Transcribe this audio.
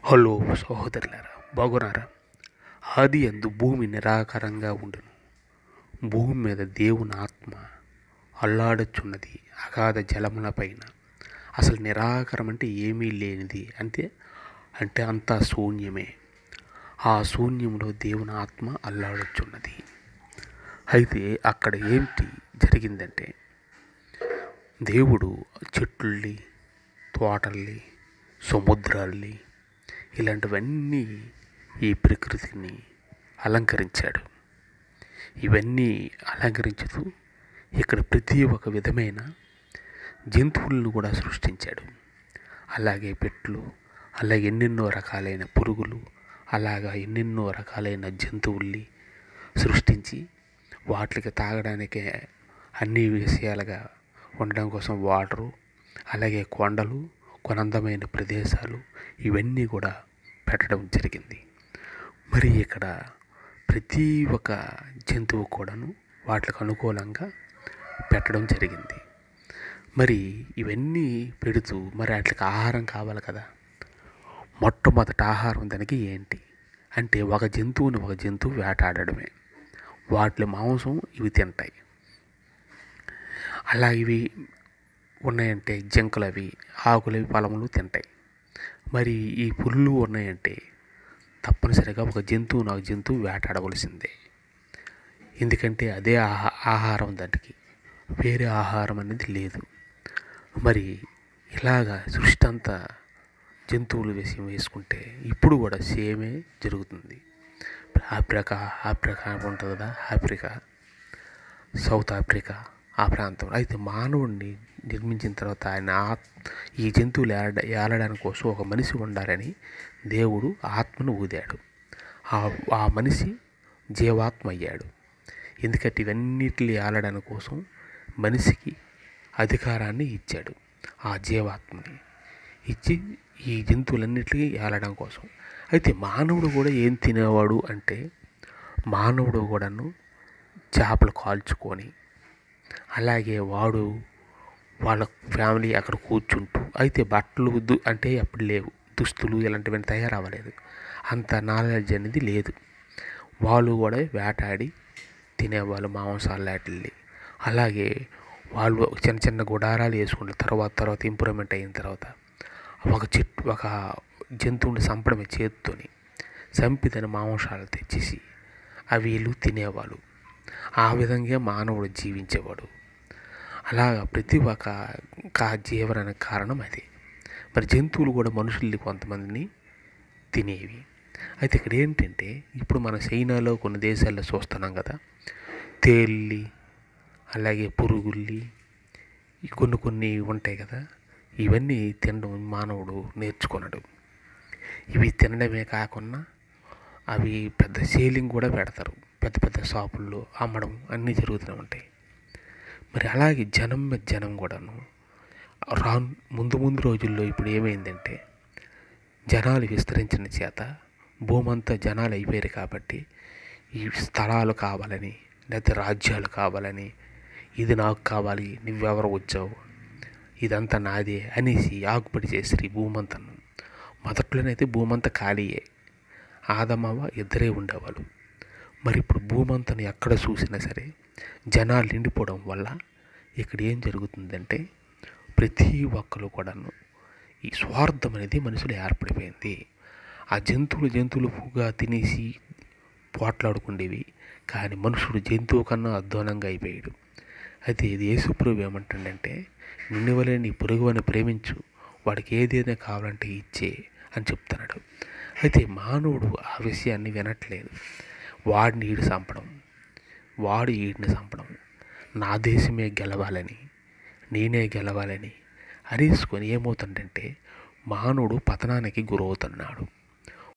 hello సహోదరులారా బాగున్నారా ఆది అందు భూమి నిరాకారంగా ఉండును భూమి మీద దేవుని ఆత్మ అల్లాడుచున్నది అగాధ జలముల పైన అసలు నిరాకారం అంటే ఏమీ లేనిది అంతే అంటే అంతా శూన్యమే ఆ శూన్యంలో దేవుని ఆత్మ అల్లాడుచున్నది అయితే అక్కడ ఏంటి జరిగిందంటే దేవుడు చెట్లని తోటల్ని సముద్రాల్ని ఇలాంటివన్నీ ఈ ప్రకృతిని అలంకరించాడు ఇవన్నీ అలంకరించుతూ ఇక్కడ ప్రతి ఒక్క విధమైన జంతువులను కూడా సృష్టించాడు అలాగే పెట్లు అలాగే ఎన్నెన్నో రకాలైన పురుగులు అలాగా ఎన్నెన్నో రకాలైన జంతువుల్ని సృష్టించి వాటికి తాగడానికి అన్ని విషయాలుగా ఉండడం కోసం వాటరు అలాగే కొండలు కొన్ని అందమైన ప్రదేశాలు ఇవన్నీ కూడా పెట్టడం జరిగింది మరి ఇక్కడ ప్రతి ఒక్క జంతువు కూడాను వాటికి అనుకూలంగా పెట్టడం జరిగింది మరి ఇవన్నీ పెడుతూ మరి వాటికి ఆహారం కావాలి కదా మొట్టమొదటి ఆహారం దానికి ఏంటి అంటే ఒక జంతువుని ఒక జంతువు వేటాడడమే వాటి మాంసం ఇవి తింటాయి అలా ఇవి ఉన్నాయంటే జింకలు అవి ఆకులు అవి ఫలములు తింటాయి మరి ఈ పుల్లు ఉన్నాయంటే తప్పనిసరిగా ఒక జంతువును ఒక జంతువు వేటాడవలసిందే ఎందుకంటే అదే ఆహా ఆహారం దానికి వేరే ఆహారం అనేది లేదు మరి ఇలాగా సృష్టి అంతా జంతువులు వేసి వేసుకుంటే ఇప్పుడు కూడా సేమే జరుగుతుంది ఆఫ్రికా ఆఫ్రికా ఉంటుంది కదా ఆఫ్రికా సౌత్ ఆఫ్రికా ఆ ప్రాంతం అయితే మానవుడిని నిర్మించిన తర్వాత ఆయన ఈ జంతువులు ఏడ ఏలడానికి కోసం ఒక మనిషి ఉండాలని దేవుడు ఆత్మను ఊదాడు ఆ మనిషి జీవాత్మ అయ్యాడు ఎందుకంటే ఇవన్నిటిని ఏలడానికి కోసం మనిషికి అధికారాన్ని ఇచ్చాడు ఆ జీవాత్మని ఇచ్చి ఈ జంతువులన్నిటికీ ఏలడం కోసం అయితే మానవుడు కూడా ఏం తినేవాడు అంటే మానవుడు కూడాను చేపలు కాల్చుకొని అలాగే వాడు వాళ్ళ ఫ్యామిలీ అక్కడ కూర్చుంటూ అయితే బట్టలు దు అంటే అప్పుడు లేవు దుస్తులు ఇలాంటివన్నీ తయారవ్వలేదు అంత నాలెడ్జ్ అనేది లేదు వాళ్ళు కూడా వేటాడి తినేవాళ్ళు మాంసాలు వాటిల్ని అలాగే వాళ్ళు చిన్న చిన్న గుడారాలు వేసుకుంటారు తర్వాత తర్వాత ఇంప్రూవ్మెంట్ అయిన తర్వాత ఒక చెట్టు ఒక జంతువుని చంపడమే చేతితోని చంపి దాని మాంసాలు తెచ్చేసి అవి వీళ్ళు తినేవాళ్ళు ఆ విధంగా మానవుడు జీవించేవాడు అలాగా ప్రతి ఒక్క కా జీవనానికి కారణం అది మరి జంతువులు కూడా మనుషుల్ని కొంతమందిని తినేవి అయితే ఇక్కడ ఏంటంటే ఇప్పుడు మన చైనాలో కొన్ని దేశాల్లో చూస్తున్నాం కదా తేళ్ళి అలాగే పురుగుల్ని కొన్ని కొన్ని ఉంటాయి కదా ఇవన్నీ తినడం మానవుడు నేర్చుకున్నాడు ఇవి తినడమే కాకుండా అవి పెద్ద సేలింగ్ కూడా పెడతారు పెద్ద పెద్ద షాపుల్లో అమ్మడం అన్నీ జరుగుతూనే ఉంటాయి మరి అలాగే జనం మీద జనం కూడాను రాను ముందు ముందు రోజుల్లో ఇప్పుడు ఏమైందంటే జనాలు విస్తరించిన చేత భూమంతా జనాలు అయిపోయారు కాబట్టి ఈ స్థలాలు కావాలని లేకపోతే రాజ్యాలు కావాలని ఇది నాకు కావాలి నువ్వెవరు వచ్చావు ఇదంతా నాదే అనేసి ఆకుపడి చేసిరి భూమంతను మొదట్లోనైతే భూమంతా ఖాళీయే ఆదమవ ఇద్దరే ఉండేవాళ్ళు మరి ఇప్పుడు భూమంతను ఎక్కడ చూసినా సరే జనాలు నిండిపోవడం వల్ల ఇక్కడ ఏం జరుగుతుందంటే ప్రతి ఒక్కరు కూడాను ఈ స్వార్థం అనేది మనుషులు ఏర్పడిపోయింది ఆ జంతువులు జంతువులుగా తినేసి పోట్లాడుకుండేవి కానీ మనుషుడు జంతువు కన్నా అధ్వానంగా అయిపోయాడు అయితే ఇది యేసుప్రభు ఏమంటుండంటే నిన్ను వలె నీ పొరుగువని ప్రేమించు వాడికి ఏదైనా కావాలంటే ఇచ్చే అని చెప్తున్నాడు అయితే మానవుడు ఆ విషయాన్ని వినట్లేదు వాడిని ఈడు చంపడం వాడు ఈడిని చంపడం నా దేశమే గెలవాలని నేనే గెలవాలని అనేసుకొని ఏమవుతుందంటే మానవుడు పతనానికి గురవుతున్నాడు